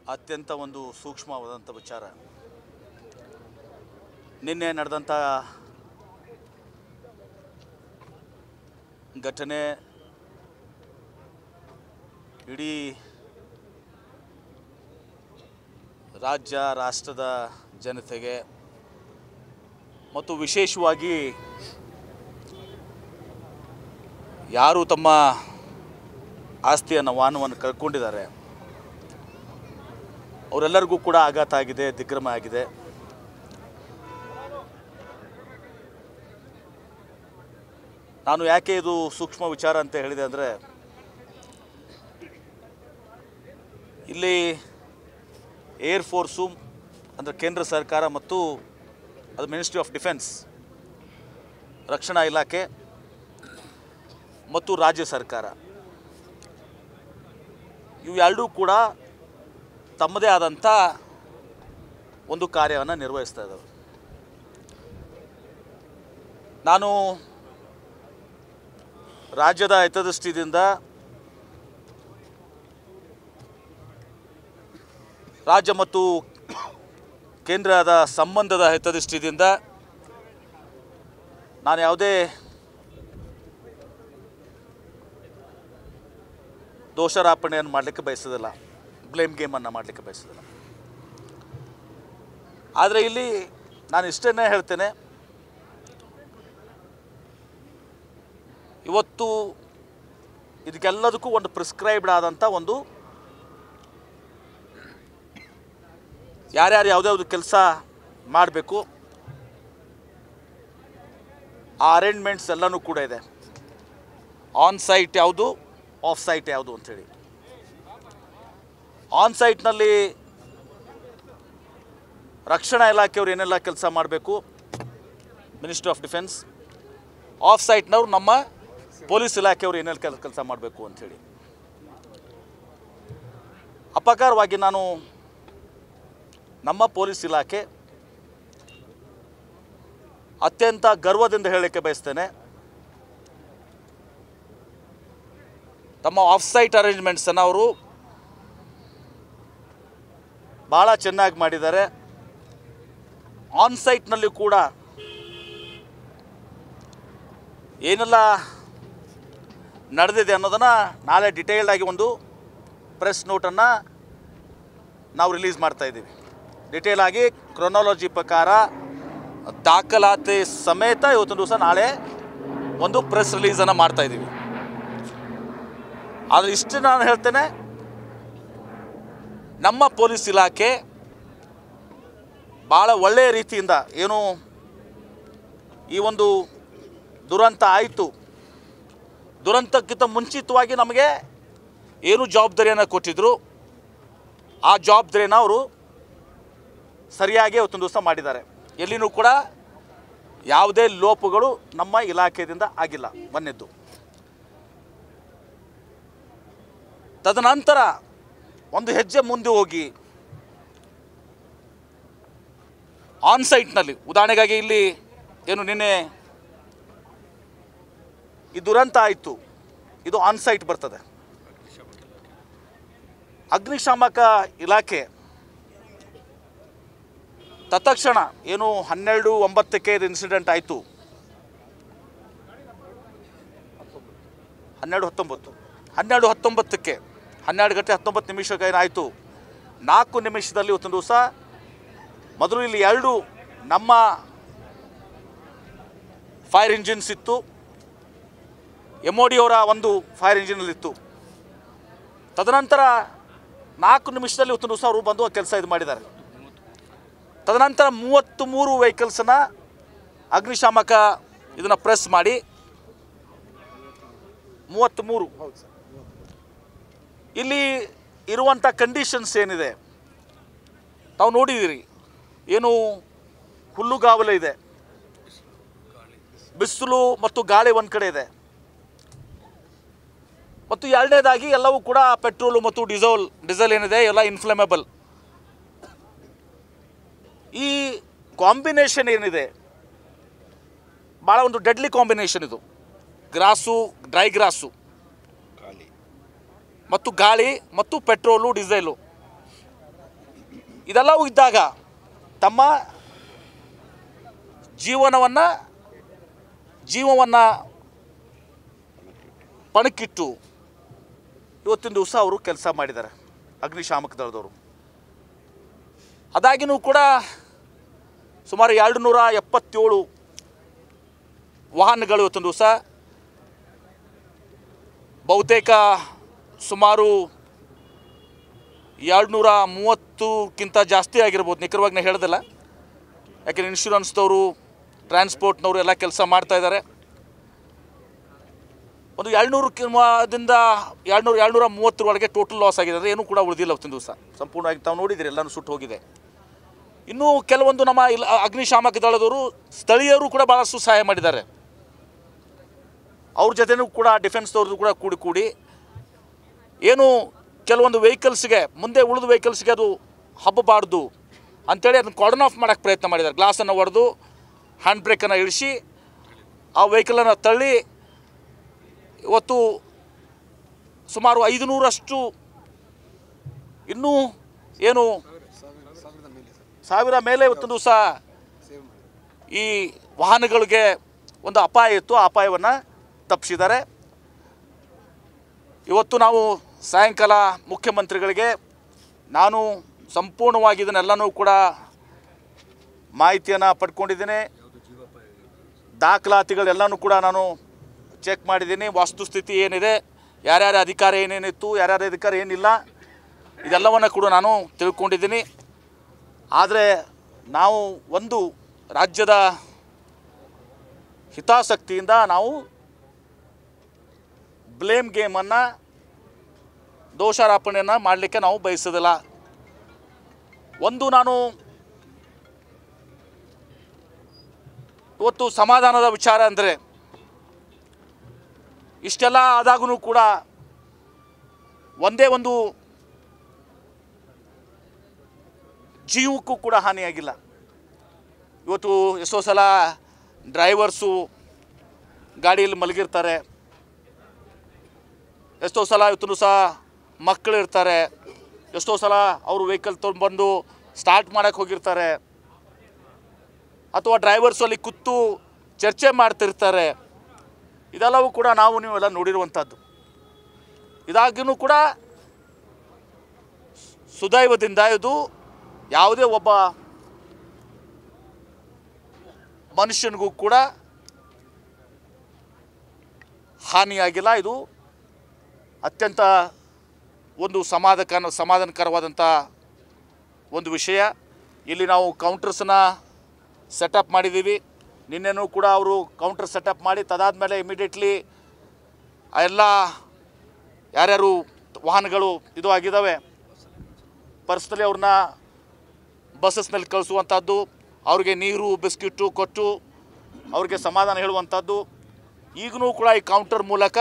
ಅತ್ಯಂತ ಒಂದು ಸೂಕ್ಷ್ಮವಾದಂಥ ವಿಚಾರ ನಿನ್ನೆ ನಡೆದಂಥ ಘಟನೆ ಇಡೀ ರಾಜ್ಯ ರಾಷ್ಟ್ರದ ಜನತೆಗೆ ಮತ್ತು ವಿಶೇಷವಾಗಿ ಯಾರು ತಮ್ಮ ಆಸ್ತಿಯನ್ನು ವಾಹನವನ್ನು ಕಳ್ಕೊಂಡಿದ್ದಾರೆ ಅವರೆಲ್ಲರಿಗೂ ಕೂಡ ಆಘಾತ ಆಗಿದೆ ದಿಗ್ಭ್ರಮೆ ಆಗಿದೆ ನಾನು ಯಾಕೆ ಇದು ಸೂಕ್ಷ್ಮ ವಿಚಾರ ಅಂತ ಹೇಳಿದೆ ಅಂದರೆ ಇಲ್ಲಿ ಏರ್ ಫೋರ್ಸು ಅಂದರೆ ಕೇಂದ್ರ ಸರ್ಕಾರ ಮತ್ತು ಅದು ಮಿನಿಸ್ಟ್ರಿ ಆಫ್ ಡಿಫೆನ್ಸ್ ರಕ್ಷಣಾ ಇಲಾಖೆ ಮತ್ತು ರಾಜ್ಯ ಸರ್ಕಾರ ಇವೆರಡೂ ಕೂಡ ತಮ್ಮದೇ ಆದಂಥ ಒಂದು ಕಾರ್ಯವನ್ನು ನಿರ್ವಹಿಸ್ತಾ ಇದ್ದಾವೆ ನಾನು ರಾಜ್ಯದ ಹಿತದೃಷ್ಟಿಯಿಂದ ರಾಜ್ಯ ಮತ್ತು ಕೇಂದ್ರದ ಸಂಬಂಧದ ಹಿತದೃಷ್ಟಿಯಿಂದ ನಾನು ಯಾವುದೇ ದೋಷಾರೋಪಣೆಯನ್ನು ಮಾಡಲಿಕ್ಕೆ ಬಯಸೋದಿಲ್ಲ ಬ್ಲೇಮ್ ಗೇಮನ್ನು ಮಾಡಲಿಕ್ಕೆ ಬಯಸೋದಿಲ್ಲ ಆದರೆ ಇಲ್ಲಿ ನಾನು ಇಷ್ಟನ್ನೇ ಹೇಳ್ತೇನೆ ಇವತ್ತು ಇದಕ್ಕೆಲ್ಲದಕ್ಕೂ ಒಂದು ಪ್ರಿಸ್ಕ್ರೈಬ್ಡ್ ಆದಂಥ ಒಂದು ಯಾರ್ಯಾರು ಯಾವುದ್ಯಾವುದು ಕೆಲಸ ಮಾಡಬೇಕು ಆ ಅರೇಂಜ್ಮೆಂಟ್ಸ್ ಎಲ್ಲನೂ ಕೂಡ ಇದೆ ಆನ್ ಸೈಟ್ ಯಾವುದು ಆಫ್ ಸೈಟ್ ಯಾವುದು ಅಂಥೇಳಿ ಆನ್ ಸೈಟ್ನಲ್ಲಿ ರಕ್ಷಣಾ ಇಲಾಖೆಯವರು ಏನೆಲ್ಲ ಕೆಲಸ ಮಾಡಬೇಕು ಮಿನಿಸ್ಟ್ರಿ ಆಫ್ ಡಿಫೆನ್ಸ್ ಆಫ್ ಸೈಟ್ನವ್ರು ನಮ್ಮ ಪೊಲೀಸ್ ಇಲಾಖೆಯವರು ಏನೆಲ್ಲ ಕೆಲ ಕೆಲಸ ಮಾಡಬೇಕು ಅಂಥೇಳಿ ಅಪಕಾರವಾಗಿ ನಾನು ನಮ್ಮ ಪೊಲೀಸ್ ಇಲಾಖೆ ಅತ್ಯಂತ ಗರ್ವದಿಂದ ಹೇಳಲಿಕ್ಕೆ ಬಯಸ್ತೇನೆ ತಮ್ಮ ಆಫ್ ಸೈಟ್ ಅರೇಂಜ್ಮೆಂಟ್ಸನ್ನು ಅವರು ಭಾಳ ಚೆನ್ನಾಗಿ ಮಾಡಿದ್ದಾರೆ ಆನ್ ಸೈಟ್ನಲ್ಲಿ ಕೂಡ ಏನೆಲ್ಲ ನಡೆದಿದೆ ಅನ್ನೋದನ್ನು ನಾಳೆ ಡಿಟೇಲ್ಡ್ ಆಗಿ ಒಂದು ಪ್ರೆಸ್ ನೋಟನ್ನು ನಾವು ರಿಲೀಸ್ ಮಾಡ್ತಾ ಇದ್ದೀವಿ ಡಿಟೇಲ್ ಆಗಿ ಕ್ರೊನಾಲಜಿ ಪ್ರಕಾರ ದಾಖಲಾತಿ ಸಮೇತ ಇವತ್ತಿನ ದಿವಸ ನಾಳೆ ಒಂದು ಪ್ರೆಸ್ ರಿಲೀಸನ್ನು ಮಾಡ್ತಾ ಇದ್ದೀವಿ ಆದರೆ ಇಷ್ಟು ನಾನು ಹೇಳ್ತೇನೆ ನಮ್ಮ ಪೊಲೀಸ್ ಇಲಾಖೆ ಭಾಳ ಒಳ್ಳೆಯ ರೀತಿಯಿಂದ ಏನು ಈ ಒಂದು ದುರಂತ ಆಯಿತು ದುರಂತಕ್ಕಿಂತ ಮುಂಚಿತವಾಗಿ ನಮಗೆ ಏನು ಜವಾಬ್ದಾರಿಯನ್ನು ಕೊಟ್ಟಿದ್ದರು ಆ ಜವಾಬ್ದಾರಿಯನ್ನು ಅವರು ಸರಿಯಾಗಿ ಅವತ್ತೊಂದು ದಿವಸ ಮಾಡಿದ್ದಾರೆ ಎಲ್ಲಿನೂ ಕೂಡ ಯಾವುದೇ ಲೋಪಗಳು ನಮ್ಮ ಇಲಾಖೆಯಿಂದ ಆಗಿಲ್ಲ ಒಂದನೇದ್ದು ತದನಂತರ ಒಂದು ಹೆಜ್ಜೆ ಮುಂದೆ ಹೋಗಿ ಆನ್ ಸೈಟ್ನಲ್ಲಿ ಉದಾಹರಣೆಗಾಗಿ ಇಲ್ಲಿ ಏನು ನಿನ್ನೆ ಈ ದುರಂತ ಆಯಿತು ಇದು ಆನ್ ಸೈಟ್ ಬರ್ತದೆ ಅಗ್ನಿಶಾಮಕ ಇಲಾಖೆ ತತ್ಕ್ಷಣ ಏನು ಹನ್ನೆರಡು ಒಂಬತ್ತಕ್ಕೆ ಇದು ಇನ್ಸಿಡೆಂಟ್ ಆಯಿತು ಹನ್ನೆರಡು ಹತ್ತೊಂಬತ್ತು ಹನ್ನೆರಡು ಹತ್ತೊಂಬತ್ತಕ್ಕೆ ಹನ್ನೆರಡು ಗಂಟೆ ಹತ್ತೊಂಬತ್ತು ನಿಮಿಷಕ್ಕೆ ಏನಾಯಿತು ನಾಲ್ಕು ನಿಮಿಷದಲ್ಲಿ ಇವತ್ತೊಂದು ದಿವಸ ಮೊದಲು ಇಲ್ಲಿ ಎರಡು ನಮ್ಮ ಫೈರ್ ಇಂಜಿನ್ಸ್ ಇತ್ತು ಎಮ್ ಒ ಡಿಯವರ ಒಂದು ಫೈರ್ ಇಂಜಿನಲ್ಲಿತ್ತು ತದನಂತರ ನಾಲ್ಕು ನಿಮಿಷದಲ್ಲಿ ಇವತ್ತು ದಿವಸ ಅವರು ಬಂದು ಕೆಲಸ ಇದು ಮಾಡಿದ್ದಾರೆ ತದನಂತರ ಮೂವತ್ತು ಮೂರು ವೆಹಿಕಲ್ಸನ್ನು ಅಗ್ನಿಶಾಮಕ ಇದನ್ನು ಪ್ರೆಸ್ ಮಾಡಿ ಮೂವತ್ತ್ಮೂರು ಇಲ್ಲಿ ಇರುವಂಥ ಕಂಡೀಷನ್ಸ್ ಏನಿದೆ ತಾವು ನೋಡಿದ್ದೀರಿ ಏನು ಹುಲ್ಲುಗಾವಲು ಇದೆ ಬಿಸಿಲು ಮತ್ತು ಗಾಳಿ ಒಂದು ಕಡೆ ಇದೆ ಮತ್ತು ಎರಡನೇದಾಗಿ ಎಲ್ಲವೂ ಕೂಡ ಪೆಟ್ರೋಲು ಮತ್ತು ಡೀಸೆಲ್ ಡೀಸೆಲ್ ಏನಿದೆ ಎಲ್ಲ ಇನ್ಫ್ಲಮೇಬಲ್ ಈ ಕಾಂಬಿನೇಷನ್ ಏನಿದೆ ಭಾಳ ಒಂದು ಡೆಡ್ಲಿ ಕಾಂಬಿನೇಷನ್ ಇದು ಗ್ರಾಸು ಡ್ರೈ ಗ್ರಾಸು ಮತ್ತು ಗಾಳಿ ಮತ್ತು ಪೆಟ್ರೋಲು ಡೀಸೆಲು ಇದೆಲ್ಲವೂ ಇದ್ದಾಗ ತಮ್ಮ ಜೀವನವನ್ನು ಜೀವವನ್ನು ಪಣಕ್ಕಿಟ್ಟು ಇವತ್ತಿನ ದಿವಸ ಅವರು ಕೆಲಸ ಮಾಡಿದ್ದಾರೆ ಅಗ್ನಿಶಾಮಕ ದಳದವರು ಅದಾಗಿನೂ ಕೂಡ ಸುಮಾರು ಎರಡು ನೂರ ಎಪ್ಪತ್ತೇಳು ವಾಹನಗಳು ಇವತ್ತಿನ ದಿವಸ ಬಹುತೇಕ ಸುಮಾರು ಎರಡು ನೂರ ಮೂವತ್ತಕ್ಕಿಂತ ಜಾಸ್ತಿ ಆಗಿರ್ಬೋದು ನಿಖರವಾಗಿ ನಾನು ಹೇಳೋದಿಲ್ಲ ಯಾಕೆಂದ್ರೆ ಇನ್ಶೂರೆನ್ಸ್ದವರು ಟ್ರಾನ್ಸ್ಪೋರ್ಟ್ನವರು ಎಲ್ಲ ಕೆಲಸ ಮಾಡ್ತಾ ಇದ್ದಾರೆ ಒಂದು ಏಳ್ನೂರು ದಿಂದ ಏಳ್ನೂರು ಏಳ್ನೂರ ಮೂವತ್ತರ ಒಳಗೆ ಟೋಟಲ್ ಲಾಸ್ ಆಗಿದೆ ಅಂದರೆ ಏನೂ ಕೂಡ ಉಳಿದಿಲ್ಲ ಅವತ್ತಿನ ದಿವಸ ಸಂಪೂರ್ಣವಾಗಿ ತಾವು ನೋಡಿದಿರಿ ಎಲ್ಲನೂ ಸುಟ್ಟು ಹೋಗಿದೆ ಇನ್ನೂ ಕೆಲವೊಂದು ನಮ್ಮ ಇಲ್ಲ ಅಗ್ನಿಶಾಮಕ ದಳದವರು ಸ್ಥಳೀಯರು ಕೂಡ ಭಾಳಷ್ಟು ಸಹಾಯ ಮಾಡಿದ್ದಾರೆ ಅವ್ರ ಜೊತೆನೂ ಕೂಡ ಡಿಫೆನ್ಸ್ದವ್ರದ್ದು ಕೂಡ ಕೂಡಿ ಕೂಡಿ ಏನು ಕೆಲವೊಂದು ವೆಹಿಕಲ್ಸ್ಗೆ ಮುಂದೆ ಉಳಿದ ವೆಹಿಕಲ್ಸ್ಗೆ ಅದು ಹಬ್ಬಬಾರ್ದು ಅಂಥೇಳಿ ಅದನ್ನು ಕಾರ್ಡನ್ ಆಫ್ ಮಾಡೋಕ್ಕೆ ಪ್ರಯತ್ನ ಮಾಡಿದ್ದಾರೆ ಗ್ಲಾಸನ್ನು ಹೊಡೆದು ಹ್ಯಾಂಡ್ ಬ್ರೇಕನ್ನು ಇಳಿಸಿ ಆ ವೆಹಿಕಲನ್ನು ತಳ್ಳಿ ಇವತ್ತು ಸುಮಾರು ಐದು ನೂರಷ್ಟು ಇನ್ನೂ ಏನು ಸಾವಿರ ಮೇಲೆ ಇವತ್ತು ದಿವಸ ಈ ವಾಹನಗಳಿಗೆ ಒಂದು ಅಪಾಯ ಇತ್ತು ಆ ಅಪಾಯವನ್ನು ತಪ್ಪಿಸಿದ್ದಾರೆ ಇವತ್ತು ನಾವು ಸಾಯಂಕಾಲ ಮುಖ್ಯಮಂತ್ರಿಗಳಿಗೆ ನಾನು ಸಂಪೂರ್ಣವಾಗಿ ಇದನ್ನೆಲ್ಲನೂ ಕೂಡ ಮಾಹಿತಿಯನ್ನು ಪಡ್ಕೊಂಡಿದ್ದೇನೆ ದಾಖಲಾತಿಗಳೆಲ್ಲನೂ ಕೂಡ ನಾನು ಚೆಕ್ ಮಾಡಿದ್ದೀನಿ ವಾಸ್ತುಸ್ಥಿತಿ ಏನಿದೆ ಯಾರ್ಯಾರ ಅಧಿಕಾರ ಏನೇನಿತ್ತು ಯಾರ್ಯಾರ ಅಧಿಕಾರ ಏನಿಲ್ಲ ಇದೆಲ್ಲವನ್ನು ಕೂಡ ನಾನು ತಿಳ್ಕೊಂಡಿದ್ದೀನಿ ಆದರೆ ನಾವು ಒಂದು ರಾಜ್ಯದ ಹಿತಾಸಕ್ತಿಯಿಂದ ನಾವು ಬ್ಲೇಮ್ ಗೇಮನ್ನು ದೋಷಾರೋಪಣೆಯನ್ನು ಮಾಡಲಿಕ್ಕೆ ನಾವು ಬಯಸೋದಿಲ್ಲ ಒಂದು ನಾನು ಇವತ್ತು ಸಮಾಧಾನದ ವಿಚಾರ ಅಂದರೆ ಇಷ್ಟೆಲ್ಲ ಆದಾಗೂ ಕೂಡ ಒಂದೇ ಒಂದು ಜೀವಕ್ಕೂ ಕೂಡ ಹಾನಿಯಾಗಿಲ್ಲ ಇವತ್ತು ಎಷ್ಟೋ ಸಲ ಡ್ರೈವರ್ಸು ಗಾಡಿಯಲ್ಲಿ ಮಲಗಿರ್ತಾರೆ ಎಷ್ಟೋ ಸಲ ಇವತ್ತು ಸಹ ಮಕ್ಕಳು ಇರ್ತಾರೆ ಎಷ್ಟೋ ಸಲ ಅವರು ವೆಹಿಕಲ್ ತೊಗೊಂಡ್ಬಂದು ಸ್ಟಾರ್ಟ್ ಮಾಡೋಕ್ಕೆ ಹೋಗಿರ್ತಾರೆ ಅಥವಾ ಡ್ರೈವರ್ಸು ಅಲ್ಲಿ ಕೂತು ಚರ್ಚೆ ಮಾಡ್ತಿರ್ತಾರೆ ಇದೆಲ್ಲವೂ ಕೂಡ ನಾವು ನೀವೆಲ್ಲ ನೋಡಿರುವಂಥದ್ದು ಇದಾಗಿನೂ ಕೂಡ ಸುದೈವದಿಂದ ಇದು ಯಾವುದೇ ಒಬ್ಬ ಮನುಷ್ಯನಿಗೂ ಕೂಡ ಹಾನಿಯಾಗಿಲ್ಲ ಇದು ಅತ್ಯಂತ ಒಂದು ಸಮಾಧಾನ ಸಮಾಧಾನಕರವಾದಂಥ ಒಂದು ವಿಷಯ ಇಲ್ಲಿ ನಾವು ಕೌಂಟರ್ಸನ್ನ ಸೆಟಪ್ ಮಾಡಿದ್ದೀವಿ ನಿನ್ನೆನೂ ಕೂಡ ಅವರು ಕೌಂಟರ್ ಸೆಟಪ್ ಮಾಡಿ ತದಾದಮೇಲೆ ಇಮಿಡಿಯೇಟ್ಲಿ ಎಲ್ಲ ಯಾರ್ಯಾರು ವಾಹನಗಳು ಇದು ಆಗಿದ್ದಾವೆ ಪರ್ಸ್ನಲಿ ಅವ್ರನ್ನ ಬಸ್ಸಸ್ನಲ್ಲಿ ಕಳಿಸುವಂಥದ್ದು ಅವ್ರಿಗೆ ನೀರು ಬಿಸ್ಕಿಟ್ಟು ಕೊಟ್ಟು ಅವ್ರಿಗೆ ಸಮಾಧಾನ ಹೇಳುವಂಥದ್ದು ಈಗಲೂ ಕೂಡ ಈ ಕೌಂಟರ್ ಮೂಲಕ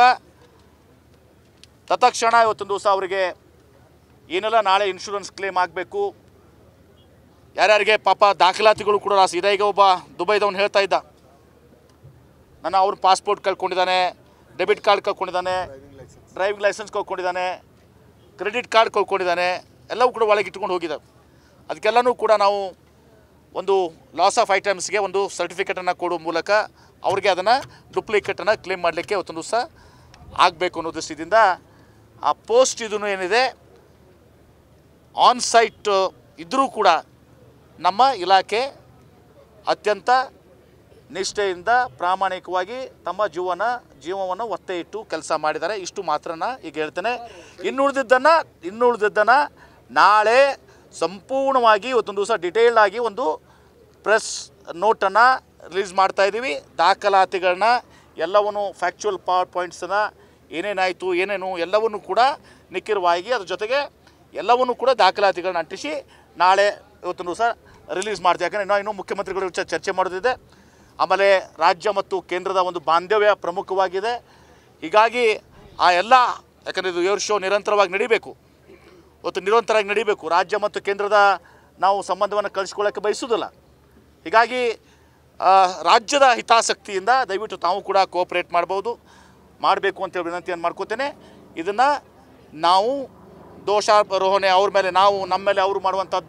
ತತ್ಕ್ಷಣ ಇವತ್ತೊಂದು ದಿವಸ ಅವರಿಗೆ ಏನೆಲ್ಲ ನಾಳೆ ಇನ್ಶೂರೆನ್ಸ್ ಕ್ಲೇಮ್ ಆಗಬೇಕು ಯಾರ್ಯಾರಿಗೆ ಪಾಪ ದಾಖಲಾತಿಗಳು ಕೂಡ ರಾಸಿ ಇದೆ ಈಗ ಒಬ್ಬ ದುಬೈದವನು ಹೇಳ್ತಾ ಇದ್ದ ನನ್ನ ಅವ್ರ ಪಾಸ್ಪೋರ್ಟ್ ಕಳ್ಕೊಂಡಿದ್ದಾನೆ ಡೆಬಿಟ್ ಕಾರ್ಡ್ ಕಳ್ಕೊಂಡಿದ್ದಾನೆ ಡ್ರೈವಿಂಗ್ ಲೈಸೆನ್ಸ್ ಕಳ್ಕೊಂಡಿದ್ದಾನೆ ಕ್ರೆಡಿಟ್ ಕಾರ್ಡ್ ಕಳ್ಕೊಂಡಿದ್ದಾನೆ ಎಲ್ಲವೂ ಕೂಡ ಒಳಗೆ ಇಟ್ಕೊಂಡು ಹೋಗಿದ್ದಾವೆ ಅದಕ್ಕೆಲ್ಲನೂ ಕೂಡ ನಾವು ಒಂದು ಲಾಸ್ ಆಫ್ ಐಟಮ್ಸ್ಗೆ ಒಂದು ಸರ್ಟಿಫಿಕೇಟನ್ನು ಕೊಡೋ ಮೂಲಕ ಅವ್ರಿಗೆ ಅದನ್ನು ಡುಪ್ಲಿಕೇಟನ್ನು ಕ್ಲೇಮ್ ಮಾಡಲಿಕ್ಕೆ ಇವತ್ತೊಂದು ದಿವಸ ಆಗಬೇಕು ಅನ್ನೋ ದೃಷ್ಟಿಯಿಂದ ಆ ಪೋಸ್ಟ್ ಇದೂ ಏನಿದೆ ಆನ್ ಸೈಟ್ ಇದ್ದರೂ ಕೂಡ ನಮ್ಮ ಇಲಾಖೆ ಅತ್ಯಂತ ನಿಷ್ಠೆಯಿಂದ ಪ್ರಾಮಾಣಿಕವಾಗಿ ತಮ್ಮ ಜೀವನ ಜೀವವನ್ನು ಒತ್ತೆ ಇಟ್ಟು ಕೆಲಸ ಮಾಡಿದ್ದಾರೆ ಇಷ್ಟು ಮಾತ್ರನ ಈಗ ಹೇಳ್ತೇನೆ ಇನ್ನುಳಿದಿದ್ದನ್ನು ಇನ್ನುಳಿದಿದ್ದನ್ನು ನಾಳೆ ಸಂಪೂರ್ಣವಾಗಿ ಇವತ್ತೊಂದು ದಿವಸ ಡಿಟೇಲ್ಡ್ ಆಗಿ ಒಂದು ಪ್ರೆಸ್ ನೋಟನ್ನು ರಿಲೀಸ್ ಮಾಡ್ತಾ ಇದ್ದೀವಿ ದಾಖಲಾತಿಗಳನ್ನ ಎಲ್ಲವನ್ನು ಫ್ಯಾಕ್ಚುಯಲ್ ಪವರ್ ಪಾಯಿಂಟ್ಸನ್ನು ಏನೇನಾಯಿತು ಏನೇನು ಎಲ್ಲವನ್ನು ಕೂಡ ನಿಖರವಾಗಿ ಅದ್ರ ಜೊತೆಗೆ ಎಲ್ಲವನ್ನು ಕೂಡ ದಾಖಲಾತಿಗಳನ್ನ ಅಂಟಿಸಿ ನಾಳೆ ಇವತ್ತೊಂದು ದಿವಸ ರಿಲೀಸ್ ಮಾಡ್ತೀವಿ ಯಾಕಂದರೆ ಇನ್ನೂ ಇನ್ನೂ ಮುಖ್ಯಮಂತ್ರಿಗಳ ವಿಚಾರ ಚರ್ಚೆ ಮಾಡೋದಿದೆ ಆಮೇಲೆ ರಾಜ್ಯ ಮತ್ತು ಕೇಂದ್ರದ ಒಂದು ಬಾಂಧವ್ಯ ಪ್ರಮುಖವಾಗಿದೆ ಹೀಗಾಗಿ ಆ ಎಲ್ಲ ಯಾಕಂದರೆ ಇದು ಏರ್ ಶೋ ನಿರಂತರವಾಗಿ ನಡಿಬೇಕು ಇವತ್ತು ನಿರಂತರವಾಗಿ ನಡಿಬೇಕು ರಾಜ್ಯ ಮತ್ತು ಕೇಂದ್ರದ ನಾವು ಸಂಬಂಧವನ್ನು ಕಳಿಸ್ಕೊಳ್ಳೋಕ್ಕೆ ಬಯಸುವುದಿಲ್ಲ ಹೀಗಾಗಿ ಆ, ರಾಜ್ಯದ ಹಿತಾಸಕ್ತಿಯಿಂದ ದಯವಿಟ್ಟು ತಾವು ಕೂಡ ಕೋಆಪ್ರೇಟ್ ಮಾಡ್ಬೋದು ಮಾಡಬೇಕು ಅಂತೇಳಿ ವಿನಂತಿಯನ್ನು ಮಾಡ್ಕೋತೇನೆ ಇದನ್ನು ನಾವು ದೋಷಾರೋಹಣೆ ಅವ್ರ ಮೇಲೆ ನಾವು ನಮ್ಮ ಮೇಲೆ ಅವರು ಮಾಡುವಂಥದ್ದು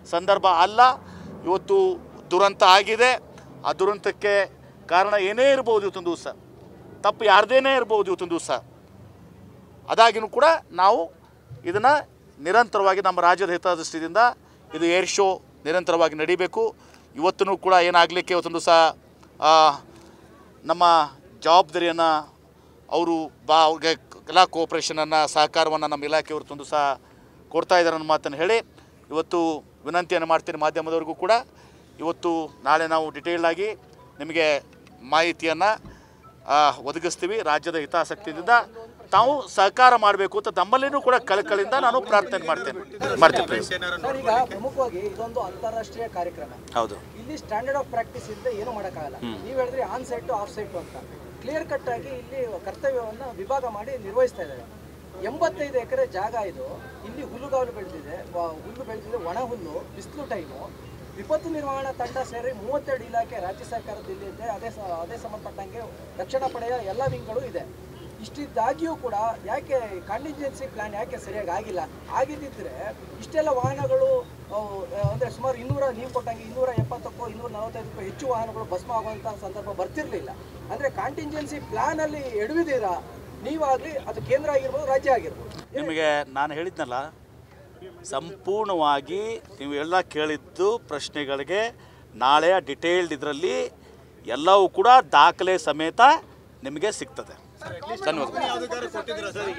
ಸಂದರ್ಭ ಅಲ್ಲ ಇವತ್ತು ದುರಂತ ಆಗಿದೆ ಆ ದುರಂತಕ್ಕೆ ಕಾರಣ ಏನೇ ಇರ್ಬೋದು ಇವತ್ತೊಂದು ದಿವಸ ತಪ್ಪು ಯಾರ್ದೇನೇ ಇರ್ಬೋದು ಇವತ್ತೊಂದು ದಿವಸ ಅದಾಗಿನೂ ಕೂಡ ನಾವು ಇದನ್ನು ನಿರಂತರವಾಗಿ ನಮ್ಮ ರಾಜ್ಯದ ಹಿತದೃಷ್ಟಿಯಿಂದ ಇದು ಏರ್ ಶೋ ನಿರಂತರವಾಗಿ ನಡೀಬೇಕು ಇವತ್ತೂ ಕೂಡ ಏನಾಗಲಿಕ್ಕೆ ಇವತ್ತೊಂದು ಸಹ ನಮ್ಮ ಜವಾಬ್ದಾರಿಯನ್ನು ಅವರು ಬಾ ಅವ್ರಿಗೆ ಎಲ್ಲ ಕೋಪ್ರೇಷನನ್ನು ಸಹಕಾರವನ್ನು ನಮ್ಮ ಇಲಾಖೆಯವರು ತಂದು ಸಹ ಕೊಡ್ತಾ ಇದ್ದಾರೆ ಅನ್ನೋ ಮಾತನ್ನು ಹೇಳಿ ಇವತ್ತು ವಿನಂತಿಯನ್ನು ಮಾಡ್ತೀನಿ ಮಾಧ್ಯಮದವ್ರಿಗೂ ಕೂಡ ಇವತ್ತು ನಾಳೆ ನಾವು ಡಿಟೇಲ್ ಆಗಿ ನಿಮಗೆ ಮಾಹಿತಿಯನ್ನು ಒದಗಿಸ್ತೀವಿ ರಾಜ್ಯದ ಹಿತಾಸಕ್ತಿಯಿಂದ ತಾವು ಸಹಕಾರ ಮಾಡಬೇಕು ಅಂತ ನಮ್ಮಲ್ಲಿನೂ ಕೂಡ ಕಳಕಳಿಂದ ನಾನು ಪ್ರಾರ್ಥನೆ ಮಾಡ್ತೇನೆ ಮಾಡ್ತೀನಿ please. ಸರ್ ಈಗ ಪ್ರಮುಖವಾಗಿ ಇದೊಂದು ಅಂತಾರಾಷ್ಟ್ರೀಯ ಕಾರ್ಯಕ್ರಮ ಹೌದು ಇಲ್ಲಿ ಸ್ಟ್ಯಾಂಡರ್ಡ್ ಆಫ್ ಪ್ರಾಕ್ಟೀಸ್ ಇಲ್ಲದೆ ಏನು ಮಾಡೋಕ್ಕಾಗಲ್ಲ ನೀವು ಹೇಳಿದ್ರಿ ಆನ್ ಸೈಟ್ ಆಫ್ ಸೈಟ್ ಅಂತ ಕ್ಲಿಯರ್ ಕಟ್ ಆಗಿ ಇಲ್ಲಿ ಕರ್ತವ್ಯವನ್ನ ವಿಭಾಗ ಮಾಡಿ ನಿರ್ವಹಿಸ್ತಾ ಇದ್ದಾರೆ ಎಂಬತ್ತೈದು ಎಕರೆ ಜಾಗ ಇದು ಇಲ್ಲಿ ಹುಲ್ಲುಗಾವಲು ಬೆಳೆದಿದೆ ವ- ಹುಲ್ಲು ಬೆಳೆದಿದೆ ಒಣ ಹುಲ್ಲು ಬಿಸಿಲು ಟೈಮು ವಿಪತ್ತು ನಿರ್ವಹಣಾ ತಂಡ ಸೇರಿ ಮೂವತ್ತೆರಡು ಇಲಾಖೆ ರಾಜ್ಯ ಸರ್ಕಾರದಲ್ಲಿ ಇದೆ ಅದೇ ಸ- ಅದೇ ಸಂಬಂಧಪಟ್ಟಂಗೆ ರಕ್ಷಣಾ ಪಡೆಯ ಎಲ್ಲ ವಿಂಗ್ಗಳು ಇದೆ ಇಷ್ಟಿದ್ದಾಗಿಯೂ ಕೂಡ ಯಾಕೆ ಕಂಟಿಂಜೆನ್ಸಿ ಪ್ಲಾನ್ ಯಾಕೆ ಸರಿಯಾಗಿ ಆಗಿಲ್ಲ ಆಗಿದ್ದಿದ್ರೆ ಇಷ್ಟೆಲ್ಲ ವಾಹನಗಳು ಅವು, ಅಂದ್ರೆ ಸುಮಾರು ಇನ್ನೂರ ನೀವು ಕೊಟ್ಟಂಗೆ ಇನ್ನೂರ ಎಪ್ಪತ್ತಕ್ಕೋ ಇನ್ನೂರ ನಲವತ್ತೈದಕ್ಕೂ ಹೆಚ್ಚು ವಾಹನಗಳು ಭಸ್ಮ ಆಗುವಂಥ ಸಂದರ್ಭ ಬರ್ತಿರ್ಲಿಲ್ಲ ಅಂದ್ರೆ ಕಾಂಟಿಂಜೆನ್ಸಿ ಪ್ಲಾನ್ ಅಲ್ಲಿ ಎಡವಿದ್ದೀರಾ ನೀವಾಗ್ಲಿ ಅದು ಕೇಂದ್ರ ಆಗಿರ್ಬೋದು ರಾಜ್ಯ ಆಗಿರ್ಬೋದು ನಿಮಗೆ ನಾನು ಹೇಳಿದ್ನಲ್ಲ ಸಂಪೂರ್ಣವಾಗಿ ನೀವು ಎಲ್ಲ ಕೇಳಿದ್ದು ಪ್ರಶ್ನೆಗಳಿಗೆ ನಾಳೆ ಡಿಟೇಲ್ಡ್ ಇದರಲ್ಲಿ ಎಲ್ಲವೂ ಕೂಡ ದಾಖಲೆ ಸಮೇತ ನಿಮಗೆ ಸಿಗ್ತದೆ ಧನ್ಯವಾದಗಳು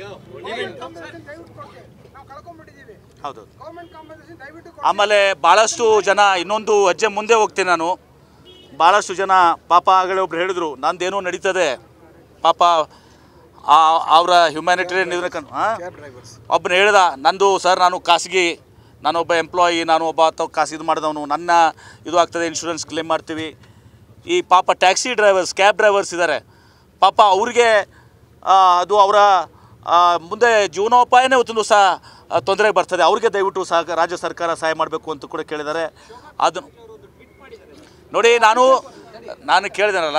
ಹೌದು ಆಮೇಲೆ ಭಾಳಷ್ಟು ಜನ ಇನ್ನೊಂದು ಹೆಜ್ಜೆ ಮುಂದೆ ಹೋಗ್ತೀನಿ ನಾನು ಭಾಳಷ್ಟು ಜನ ಪಾಪ ಆಗಲೇ ಒಬ್ರು ಹೇಳಿದ್ರು ನಂದೇನೋ ನಡೀತದೆ ಪಾಪ ಅವರ ಹ್ಯುಮ್ಯಾನಿಟೇರಿಯನ್ ಇದನ್ನ ಕನ್ ಹಾಂ ಒಬ್ಬನು ಹೇಳ್ದ ನಂದು ಸರ್ ನಾನು ಖಾಸಗಿ ನಾನೊಬ್ಬ ಎಂಪ್ಲಾಯಿ ನಾನು ಒಬ್ಬ ಅಥವಾ ಖಾಸಗಿ ಇದು ಮಾಡಿದವನು ನನ್ನ ಇದು ಆಗ್ತದೆ ಇನ್ಶೂರೆನ್ಸ್ ಕ್ಲೇಮ್ ಮಾಡ್ತೀವಿ ಈ ಪಾಪ ಟ್ಯಾಕ್ಸಿ ಡ್ರೈವರ್ಸ್ ಕ್ಯಾಬ್ ಡ್ರೈವರ್ಸ್ ಇದ್ದಾರೆ ಪಾಪ ಅವ್ರಿಗೆ ಆ, ಅದು ಅವರ ಆ, ಮುಂದೆ ಜೀವನೋಪಾಯನೇ ಒಂದು ಸಹ ತೊಂದರೆಗೆ ಬರ್ತದೆ ಅವ್ರಿಗೆ ದಯವಿಟ್ಟು ಸಹ ರಾಜ್ಯ ಸರ್ಕಾರ ಸಹಾಯ ಮಾಡಬೇಕು ಅಂತ ಕೂಡ ಕೇಳಿದ್ದಾರೆ ಅದು ನೋಡಿ ನಾನು ನಾನು ಕೇಳಿದೆನಲ್ಲ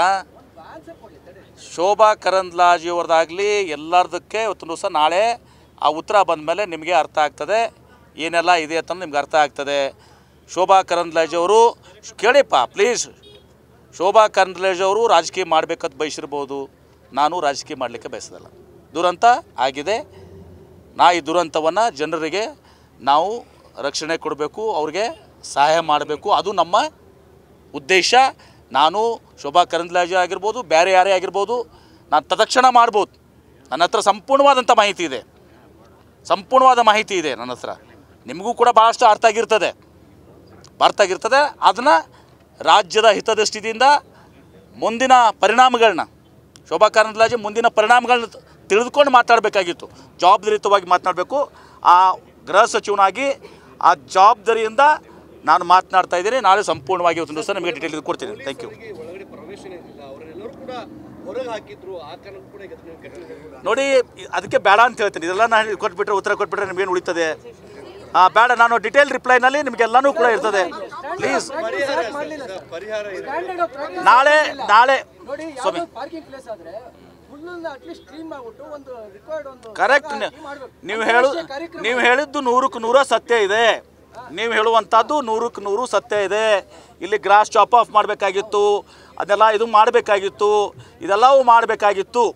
ಶೋಭಾ ಕರಂದ್ಲಾಜಿಯವ್ರದ್ದಾಗಲಿ ಎಲ್ಲರದಕ್ಕೆ ಇವತ್ತೊಂದು ದಿವಸ ನಾಳೆ ಆ ಉತ್ತರ ಬಂದಮೇಲೆ ನಿಮಗೆ ಅರ್ಥ ಆಗ್ತದೆ ಏನೆಲ್ಲ ಇದೆ ಅಂತ ನಿಮ್ಗೆ ಅರ್ಥ ಆಗ್ತದೆ ಶೋಭಾ ಕರಂದ್ಲಾಜೆ ಅವರು ಕೇಳಿಪ್ಪ ಪ್ಲೀಸ್ ಶೋಭಾ ಕರಂದ್ಲಾಜೆ ಅವರು ರಾಜಕೀಯ ಮಾಡಬೇಕಂತ ಬಯಸಿರ್ಬೋದು ನಾನು ರಾಜಕೀಯ ಮಾಡಲಿಕ್ಕೆ ಬಯಸೋದಲ್ಲ ದುರಂತ ಆಗಿದೆ ನಾ ಈ ದುರಂತವನ್ನು ಜನರಿಗೆ ನಾವು ರಕ್ಷಣೆ ಕೊಡಬೇಕು ಅವ್ರಿಗೆ ಸಹಾಯ ಮಾಡಬೇಕು ಅದು ನಮ್ಮ ಉದ್ದೇಶ ನಾನು ಶೋಭಾ ಕರಂದ್ಲಾಜೆ ಆಗಿರ್ಬೋದು ಬೇರೆ ಯಾರೇ ಆಗಿರ್ಬೋದು ನಾನು ತತ್ಕ್ಷಣ ಮಾಡ್ಬೋದು ನನ್ನ ಹತ್ರ ಸಂಪೂರ್ಣವಾದಂಥ ಮಾಹಿತಿ ಇದೆ ಸಂಪೂರ್ಣವಾದ ಮಾಹಿತಿ ಇದೆ ನನ್ನ ಹತ್ರ ನಿಮಗೂ ಕೂಡ ಭಾಳಷ್ಟು ಅರ್ಥ ಆಗಿರ್ತದೆ ಅರ್ಥ ಆಗಿರ್ತದೆ ಅದನ್ನು ರಾಜ್ಯದ ಹಿತದೃಷ್ಟಿಯಿಂದ ಮುಂದಿನ ಪರಿಣಾಮಗಳನ್ನ ಶೋಭಾ ಕರಂದ್ಲಾಜೆ ಮುಂದಿನ ಪರಿಣಾಮಗಳನ್ನ ತಿಳಿದುಕೊಂಡು ಮಾತಾಡಬೇಕಾಗಿತ್ತು ಜವಾಬ್ದಾರಿಯುತವಾಗಿ ಮಾತನಾಡಬೇಕು ಆ ಗೃಹ ಸಚಿವನಾಗಿ ಆ ಜವಾಬ್ದಾರಿಯಿಂದ ನಾನು ಮಾತನಾಡ್ತಾ ಇದ್ದೀನಿ ನಾಳೆ ಸಂಪೂರ್ಣವಾಗಿ ಇವತ್ತು ದಿವಸ ನಿಮಗೆ ಡೀಟೇಲ್ ಕೊಡ್ತೀನಿ ಥ್ಯಾಂಕ್ ಯು ಅವರಿಗೆ ಒಳಗಡೆ ಪ್ರವೇಶನ ಇರಲಿಲ್ಲ ಅವರೆಲ್ಲರೂ ಕೂಡ ಹೊರಗೆ ಹಾಕಿದ್ರು ಆ ಕಾರಣಕ್ಕೂ ಕೂಡ ಈಗ ನೀವು ಕೆಟ್ಟ ನೋಡಿ ಇ- ಅದಕ್ಕೆ ಬೇಡ ಅಂತ ಹೇಳ್ತೀನಿ ಇದೆಲ್ಲ ನಾನು ಕೊಟ್ಬಿಟ್ರೆ ಉತ್ತರ ಕೊಟ್ಬಿಟ್ರೆ ನಿಮಗೇನು ಉಳಿತದೆ ಹಾಂ ಬೇಡ ನಾನು ಡಿಟೇಲ್ ರಿಪ್ಲೈನಲ್ಲಿ ನಿಮಗೆಲ್ಲನೂ ಕೂಡ ಇರ್ತದೆ ಪ್ಲೀಸ್ ಪರಿಹಾರ ಇದೆ ಸ್ಟ್ಯಾಂಡರ್ಡ್ ಆಫ್ ಪ್ರಾಕ್ಟೀಸ್ ನಾಳೆ ನಾಳೆ ನೋಡಿ ಸ್ವಾಮಿ ಯಾವ್ದೋ ಪಾರ್ಕಿಂಗ್ ಪ್ಲೇಸ್ ಆದ್ರೆ ಹುಲ್ಲನ್ನ ಅಟ್ಲೀಸ್ಟ್ ಕ್ಲೀನ್ ಮಾಡ್ಬಿಟ್ಟು ಒಂದು ರಿಕ್ವೈರ್ಡ್ ಒಂದು ಕರೆಕ್ಟ್ ಜಾಗ ಹಾಕಿ ಮಾಡ್ಬೇಕು. ನೀವು ಹೇಳು ಅಂತಾರಾಷ್ಟ್ರೀಯ ಕಾರ್ಯಕ್ರಮ ನೀವು ಹೇಳಿದ್ದು ನೂರಕ್ಕೆ ನೂರ ಸತ್ಯ ಇದೆ ನೀವು ಹೇಳುವಂಥದ್ದು ನೂರಕ್ಕೆ ನೂರು ಸತ್ಯ ಇದೆ ಇಲ್ಲಿ ಗ್ರಾಸ್ ಚಾಪ್ ಆಫ್ ಮಾಡಬೇಕಾಗಿತ್ತು ಅದೆಲ್ಲ ಇದು ಮಾಡಬೇಕಾಗಿತ್ತು ಇದೆಲ್ಲವೂ ಮಾಡಬೇಕಾಗಿತ್ತು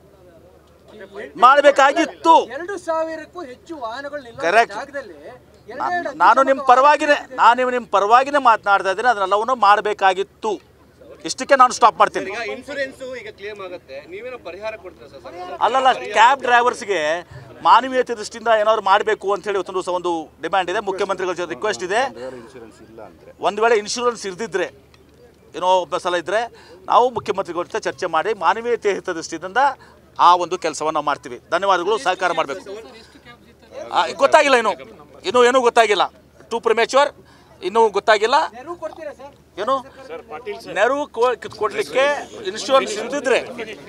ಮಾಡಬೇಕಾಗಿತ್ತು ಎರಡು ಸಾವಿರಕ್ಕೂ ಹೆಚ್ಚು ವಾಹನಗಳು ನಿಲ್ಲೋ Correct. ಜಾಗದಲ್ಲಿ ನಾ- ಎರಡೆರಡು ನಾನು ನಿಮ್ಮ ಅಗ್ನಿಶಾಮಕ ಪರವಾಗಿನೇ ವಾಹನ ನಾನು ನಿಮ್ಮ ಪರವಾಗಿನೇ ಮಾತನಾಡ್ತಾ ಇದ್ದೀನಿ ಅದನ್ನೆಲ್ಲವನ್ನು ಮಾಡಬೇಕಾಗಿತ್ತು ಇಷ್ಟಕ್ಕೆ ನಾನು ಸ್ಟಾಪ್ ಮಾಡ್ತೀನಿ ಈಗ ಇನ್ಸೂರೆನ್ಸ್ ಈಗ ಕ್ಲೇಮ್ ಆಗುತ್ತೆ ನೀವೇನೋ ಪರಿಹಾರ ಕೊಡ್ತೀರಾ ಸರ್ ಸರ್ ಅಲ್ಲಲ್ಲ ಕ್ಯಾಬ್ ಡ್ರೈವರ್ಸ್ಗೆ ಮಾನವೀಯತೆ ದೃಷ್ಟಿಯಿಂದ ಏನಾದ್ರು ಮಾಡಬೇಕು ಅಂತ ಹೇಳಿ ಇವತ್ತೊಂದು ದಿವಸ ಒಂದು ಡಿಮ್ಯಾಂಡ್ ಇದೆ ಮುಖ್ಯಮಂತ್ರಿಗಳ ಜೊತೆ ರಿಕ್ವೆಸ್ಟ್ ಇದೆ ಒಂದು ವೇಳೆ ಇನ್ಶೂರೆನ್ಸ್ ಇರ್ದಿದ್ರೆ ಏನೋ ಒಬ್ಬ ಸಲ ಇದ್ದರೆ ನಾವು ಮುಖ್ಯಮಂತ್ರಿಗಳ ಜೊತೆ ಚರ್ಚೆ ಮಾಡಿ ಮಾನವೀಯತೆ ಹಿತ ದೃಷ್ಟಿಯಿಂದ ಆ ಒಂದು ಕೆಲಸವನ್ನು ನಾವು ಮಾಡ್ತೀವಿ ಧನ್ಯವಾದಗಳು ಸಹಕಾರ ಮಾಡಬೇಕು ಗೊತ್ತಾಗಿಲ್ಲ ಇನ್ನು ಇನ್ನೂ ಏನೂ ಗೊತ್ತಾಗಿಲ್ಲ ಟು ಪ್ರಿಮೇಚೂರ್ ಇನ್ನೂ ಗೊತ್ತಾಗಿಲ್ಲ ನೆರವು ಕೊಡ್ತೀರಾ ಸರ್ ಏನು ನೆರವು ಕೊ- ಕೊಡ್ಲಿಕ್ಕೆ ಇನ್ಶೂರೆನ್ಸ್ ಇರ್ದಿದ್ರೆ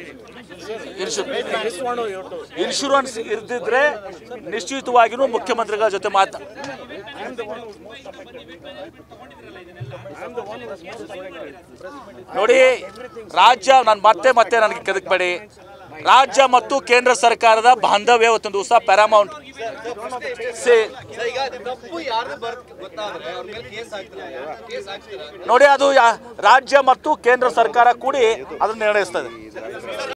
ಇನ್ಶೂರೆನ್ಸ್ ಇರ್ದಿದ್ರೆ ನಿಶ್ಚಿತವಾಗಿಯೂ ಮುಖ್ಯಮಂತ್ರಿಗಳ ಜೊತೆ ಮಾತಾ ನೋಡಿ ರಾಜ್ಯ ನಾನು ಮತ್ತೆ ಮತ್ತೆ ನನಗೆ ಕೆದಕ್ಬೇಡಿ ರಾಜ್ಯ ಮತ್ತು ಕೇಂದ್ರ ಸರ್ಕಾರದ ಬಾಂಧವ್ಯ ಇವತ್ತೊಂದು ದಿವಸ ಪ್ಯಾರಾಮೌಂಟ್ ಸೇ ಸರ್, ಈಗ ತಪ್ಪು ಯಾರ್ದು ಬರ್ತ್ ಗೊತ್ತಾದ್ರೆ ಅವ್ರ ಮೇಲೆ ಕೇಸ್ ಹಾಕ್ತಾರೆ ಕೇಸ್ ಹಾಕ್ತೀರಾ ನೋಡಿ ಅದು ಯಾ- ರಾಜ್ಯ ಮತ್ತು ಕೇಂದ್ರ ಸರ್ಕಾರ ಕೂಡಿ ಅದನ್ನು ನಿರ್ಣಯಿಸ್ತದೆ